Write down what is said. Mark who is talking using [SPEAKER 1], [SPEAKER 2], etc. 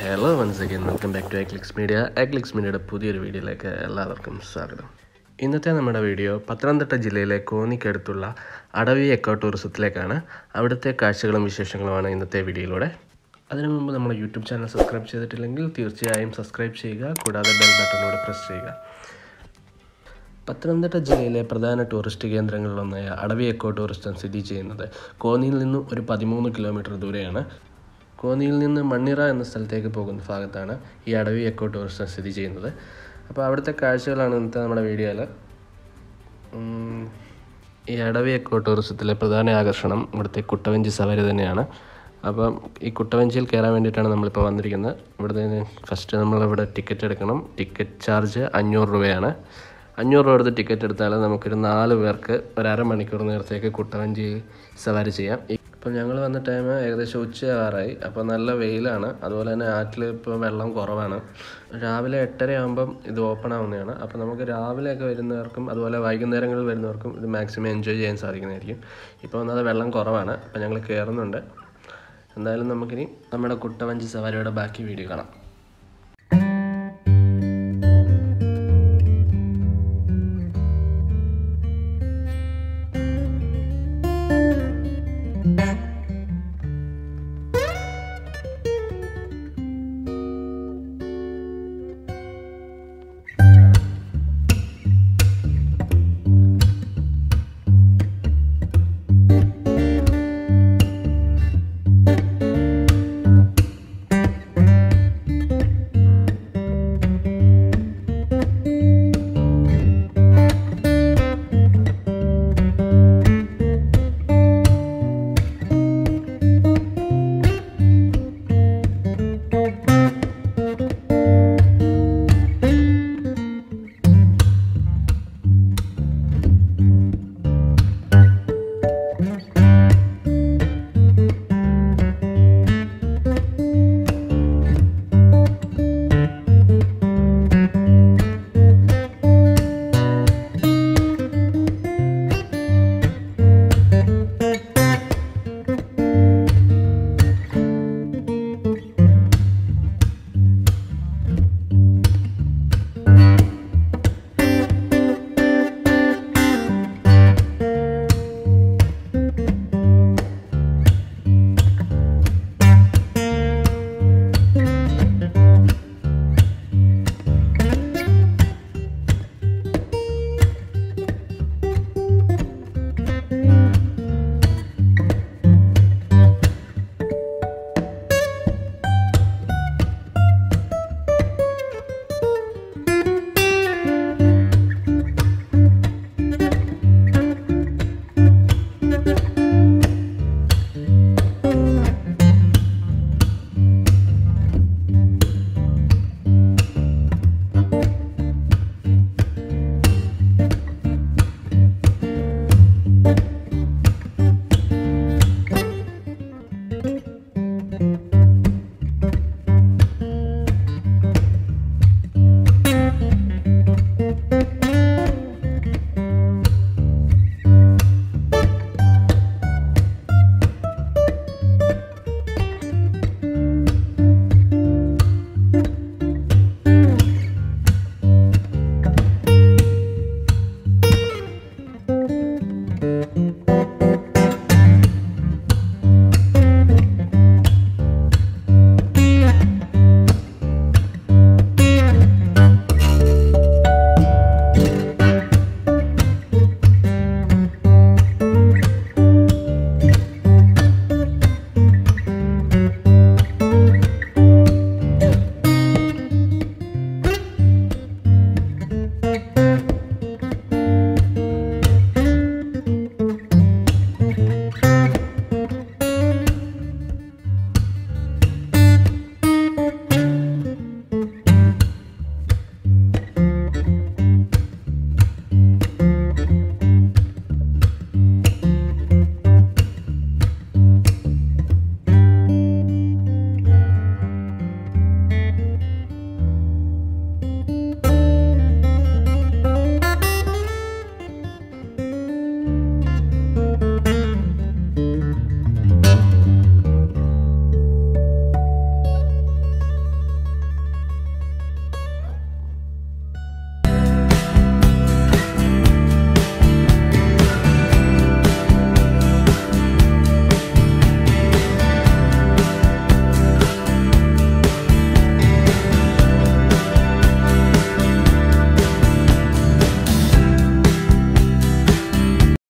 [SPEAKER 1] hello once again welcome back to Eclix media Eclix മീഡിയയുടെ പുതിയൊരു വീഡിയോയിലേക്ക് എല്ലാവർക്കും സ്വാഗതം ഇന്നത്തെ നമ്മുടെ വീഡിയോ പത്തനംതിട്ട ജില്ലയിലെ കോന്നിക്കടുത്തുള്ള അടവി എക്കോ ടൂറിസത്തിലേക്കാണ് അവിടുത്തെ കാഴ്ചകളും വിശേഷങ്ങളുമാണ് ഇന്നത്തെ വീഡിയോയിലൂടെ അതിനു മുമ്പ് നമ്മുടെ യൂട്യൂബ് ചാനൽ സബ്സ്ക്രൈബ് ചെയ്തിട്ടില്ലെങ്കിൽ തീർച്ചയായും സബ്സ്ക്രൈബ് ചെയ്യുക കൂടാതെ ബെൽ ബട്ടണിലൂടെ പ്രസ് ചെയ്യുക പത്തനംതിട്ട ജില്ലയിലെ പ്രധാന ടൂറിസ്റ്റ് കേന്ദ്രങ്ങളിലൊന്നായ അടവി എക്കോ ടൂറിസ്റ്റം സ്ഥിതി ചെയ്യുന്നത് കോന്നിയിൽ നിന്നും ഒരു പതിമൂന്ന് കിലോമീറ്റർ ദൂരെയാണ് കോന്നിയിൽ നിന്ന് മണ്ണിറ എന്ന സ്ഥലത്തേക്ക് പോകുന്ന ഭാഗത്താണ് ഈ അടവി എക്കോ ടൂറിസ്റ്റം സ്ഥിതി ചെയ്യുന്നത് അപ്പോൾ അവിടുത്തെ കാഴ്ചകളാണ് ഇന്നത്തെ നമ്മുടെ വീഡിയോയിൽ ഈ അടവി എക്കോ ടൂറിസത്തിലെ പ്രധാന ആകർഷണം ഇവിടുത്തെ കുട്ടവഞ്ചി സവാരി തന്നെയാണ് അപ്പം ഈ കുട്ടവഞ്ചിയിൽ കയറാൻ വേണ്ടിയിട്ടാണ് നമ്മളിപ്പോൾ വന്നിരിക്കുന്നത് ഇവിടുത്തെ ഫസ്റ്റ് നമ്മളിവിടെ ടിക്കറ്റ് എടുക്കണം ടിക്കറ്റ് ചാർജ് അഞ്ഞൂറ് രൂപയാണ് അഞ്ഞൂറ് രൂപ എടുത്ത് ടിക്കറ്റ് എടുത്താൽ നമുക്കൊരു നാല് പേർക്ക് ഒരു അരമണിക്കൂർ നേരത്തേക്ക് കുട്ടവഞ്ചി സവാരി ചെയ്യാം ഇപ്പം ഞങ്ങൾ വന്ന ടൈം ഏകദേശം ഉച്ചയാറായി അപ്പോൾ നല്ല വെയിലാണ് അതുപോലെ തന്നെ ആറ്റിൽ ഇപ്പോൾ വെള്ളം കുറവാണ് രാവിലെ എട്ടര ആകുമ്പം ഇത് ഓപ്പൺ ആവുന്നതാണ് അപ്പോൾ നമുക്ക് രാവിലെയൊക്കെ വരുന്നവർക്കും അതുപോലെ വൈകുന്നേരങ്ങളിൽ വരുന്നവർക്കും ഇത് മാക്സിമം എൻജോയ് ചെയ്യാൻ സാധിക്കുന്നതായിരിക്കും ഇപ്പോൾ ഒന്നത് വെള്ളം കുറവാണ് അപ്പോൾ ഞങ്ങൾ കയറുന്നുണ്ട് എന്തായാലും നമുക്കിനി നമ്മുടെ കുട്ടവഞ്ചി സവാരിയുടെ ബാക്കി വീഡിയോ കാണാം